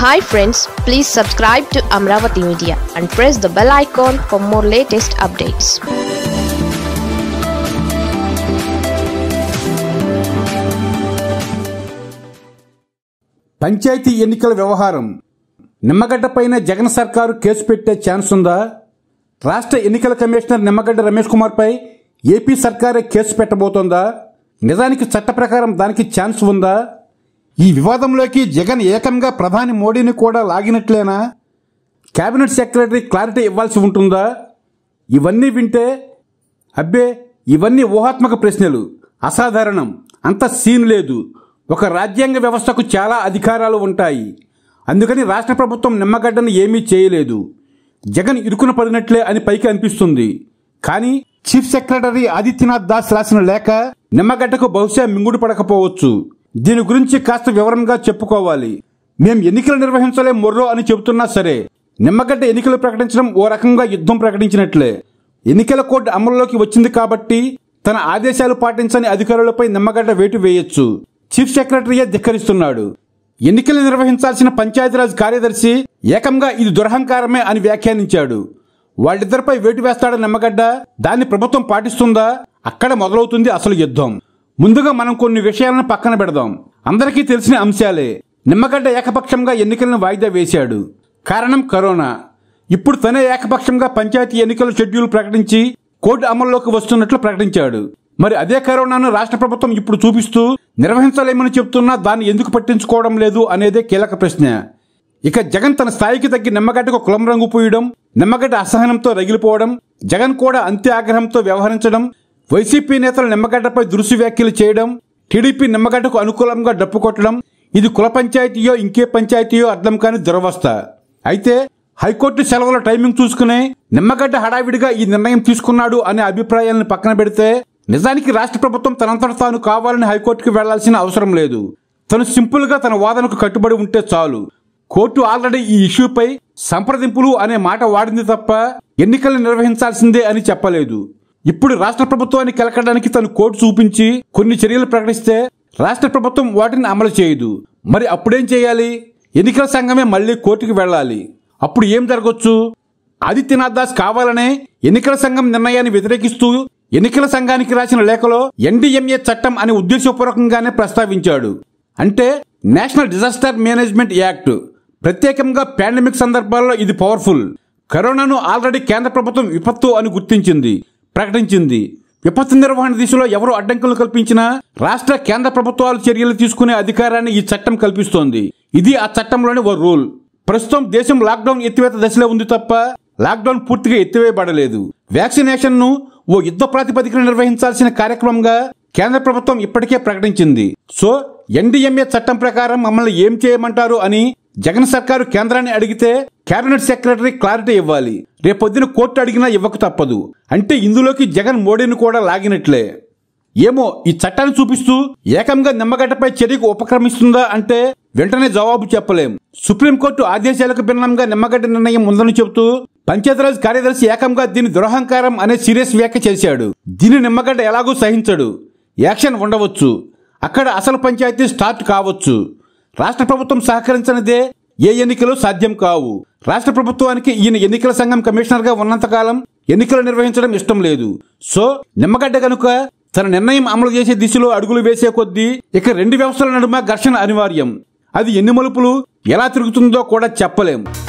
hi friends please subscribe to Amaravati media and press the bell icon for more latest updates panchayati ఎన్నికల వ్యవహారం నిమ్మగడ్డపైన జగన్ సర్కారు case పెట్టే chance ఉందా రాష్ట్ర ఎన్నికల కమిషనర్ నిమ్మగడ్డ రమేష్ కుమార్పై ఏపీ సర్కారే కేసు పెట్టబోతోందా నిజానికి చట్ట ప్రకారం దానికి ఛాన్స్ ఉందా ఈ వివాదంలోకి జగన్ ఏకంగా ప్రధాని మోడీని కూడా లాగినట్లేనా కేబినెట్ సెక్రటరీ క్లారిటీ ఇవ్వాల్సి ఉంటుందా ఇవన్నీ వింటే అబ్బే ఇవన్నీ ఊహాత్మక ప్రశ్నలు అసాధారణం అంత సీన్ లేదు ఒక రాజ్యాంగ వ్యవస్థకు చాలా అధికారాలు ఉంటాయి అందుకని రాష్ట్ర ప్రభుత్వం నిమ్మగడ్డను ఏమీ చేయలేదు జగన్ ఇరుకున పడినట్లే అని పైకి అనిపిస్తుంది కానీ చీఫ్ సెక్రటరీ ఆదిత్యనాథ్ దాస్ రాసిన లేఖ నిమ్మగడ్డకు బహుశా మింగుడు పడకపోవచ్చు దీని గురించి కాస్త వివరంగా చెప్పుకోవాలి మేం ఎన్నికలు నిర్వహించలే మొర్రో అని చెబుతున్నా సరే నిమ్మగడ్డ ఎన్నికలు ప్రకటించడం ఓ రకంగా యుద్ధం ప్రకటించినట్లే ఎన్నికల కోడ్ అమలులోకి వచ్చింది కాబట్టి తన ఆదేశాలు పాటించని అధికారులపై నిమ్మగడ్డ వేటు వేయొచ్చు చీఫ్ సెక్రటరీయే ధిక్కరిస్తున్నాడు ఎన్నికలు నిర్వహించాల్సిన పంచాయతీరాజ్ కార్యదర్శి ఏకంగా ఇది దురహంకారమే అని వ్యాఖ్యానించాడు వాళ్ళిద్దరిపై వేటు వేస్తాడ నిమ్మగడ్డ దాన్ని ప్రభుత్వం పాటిస్తుందా అక్కడ మొదలవుతుంది అసలు యుద్ధం ముందుగా మనం కొన్ని విషయాలను పక్కన పెడదాం అందరికీ తెలిసిన అంశాలే నిమ్మగడ్డ ఏకపక్షంగా ఎన్నికలను వాయిదా వేశాడు కారణం కరోనా ఇప్పుడు తనే ఏకపక్షంగా పంచాయతీ ఎన్నికల షెడ్యూల్ ప్రకటించి కోడ్ అమల్లోకి వస్తున్నట్లు ప్రకటించాడు మరి అదే కరోనాను రాష్ట్ర ప్రభుత్వం ఇప్పుడు చూపిస్తూ నిర్వహించలేమని చెప్తున్నా దాన్ని ఎందుకు పట్టించుకోవడం లేదు అనేదే కీలక ప్రశ్న ఇక జగన్ తన స్థాయికి తగ్గి నిమ్మగడ్డకు కులం రంగు పూయడం నిమ్మగడ్డ అసహనంతో రగిలిపోవడం జగన్ కూడా అంతే ఆగ్రహంతో వ్యవహరించడం వైసీపీ నేతలు నిమ్మగడ్డపై దురుసు వ్యాఖ్యలు చేయడం టీడీపీ నిమ్మగడ్డకు అనుకూలంగా డప్పు కొట్టడం ఇది కుల పంచాయతీయో ఇంకే పంచాయతీయో అర్థం కాని దురవస్థ అయితే హైకోర్టు సెలవుల టైమింగ్ చూసుకుని నిమ్మగడ్డ హడావిడిగా ఈ నిర్ణయం తీసుకున్నాడు అనే అభిప్రాయాలను పక్కన పెడితే నిజానికి రాష్ట్ర ప్రభుత్వం తనంతట తాను కావాలని హైకోర్టుకు వెళ్లాల్సిన అవసరం లేదు తను సింపుల్ గా తన వాదనకు కట్టుబడి ఉంటే చాలు కోర్టు ఆల్రెడీ ఈ ఇష్యూపై సంప్రదింపులు అనే మాట వాడింది తప్ప ఎన్నికలు నిర్వహించాల్సిందే అని చెప్పలేదు ఇప్పుడు రాష్ట్ర ప్రభుత్వాన్ని కెలకడానికి తను కోర్టు చూపించి కొన్ని చర్యలు ప్రకటిస్తే రాష్ట్ర ప్రభుత్వం వాటిని అమలు చేయదు మరి అప్పుడేం చేయాలి ఎన్నికల సంఘమే మళ్లీ కోర్టుకు వెళ్ళాలి అప్పుడు ఏం జరగొచ్చు ఆదిత్యనాథ్ దాస్ కావాలనే ఎన్నికల సంఘం నిర్ణయాన్ని వ్యతిరేకిస్తూ ఎన్నికల సంఘానికి రాసిన లేఖలో ఎన్డీఎంఏ చట్టం అని ఉద్దేశపూర్వకంగానే ప్రస్తావించాడు అంటే నేషనల్ డిజాస్టర్ మేనేజ్మెంట్ యాక్ట్ ప్రత్యేకంగా పాండమిక్ సందర్భాల్లో ఇది పవర్ఫుల్ కరోనాను ఆల్రెడీ కేంద్ర ప్రభుత్వం విపత్తు అని గుర్తించింది ప్రకటించింది విపత్తు నిర్వహణ దిశలో ఎవరు అడ్డంకులు కల్పించినా రాష్ట్ర కేంద్ర ప్రభుత్వాలు చర్యలు తీసుకునే అధికారాన్ని ఈ చట్టం కల్పిస్తోంది ఇది ఆ చట్టంలోని ఓ రూల్ ప్రస్తుతం దేశం లాక్డౌన్ ఎత్తివేత దశలో ఉంది తప్ప లాక్డౌన్ పూర్తిగా ఎత్తివేయబడలేదు వ్యాక్సినేషన్ ను ఓ యుద్ధ ప్రాతిపదికన నిర్వహించాల్సిన కార్యక్రమంగా కేంద్ర ప్రభుత్వం ఇప్పటికే ప్రకటించింది సో ఎన్డీఎంఏ చట్టం ప్రకారం మమ్మల్ని ఏం చేయమంటారు అని జగన్ సర్కారు కేంద్రాన్ని అడిగితే కేబినెట్ సెక్రటరీ క్లారిటీ ఇవ్వాలి రేపొద్దున కోర్టు అడిగినా ఇవ్వక తప్పదు అంటే ఇందులోకి జగన్ మోడీని కూడా లాగినట్లే ఏమో ఈ చట్టాన్ని చూపిస్తూ ఏకంగా నిమ్మగడ్డపై చర్యకు ఉపక్రమిస్తుందా అంటే వెంటనే జవాబు చెప్పలేం సుప్రీంకోర్టు ఆదేశాలకు భిన్నంగా నిమ్మగడ్డ నిర్ణయం ఉందని చెబుతూ పంచాయతీరాజ్ కార్యదర్శి ఏకంగా దీని దురహంకారం అనే సీరియస్ వ్యాఖ్య చేశాడు దీని నిమ్మగడ్డ ఎలాగూ సహించడు యాక్షన్ ఉండవచ్చు అక్కడ అసలు పంచాయతీ స్టార్ట్ కావచ్చు రాష్ట్ర ప్రభుత్వం సహకరించనిదే ఏ ఎన్నికలు సాధ్యం కావు రాష్ట్ర ప్రభుత్వానికి ఈయన ఎన్నికల సంఘం కమిషనర్ గా ఉన్నంతకాలం ఎన్నికలు నిర్వహించడం ఇష్టం లేదు సో నిమ్మగడ్డ కనుక తన నిర్ణయం అమలు చేసే దిశలో అడుగులు వేసే కొద్దీ ఇక రెండు వ్యవస్థల నడుమ ఘర్షణ అనివార్యం అది ఎన్ని మలుపులు ఎలా తిరుగుతుందో కూడా చెప్పలేం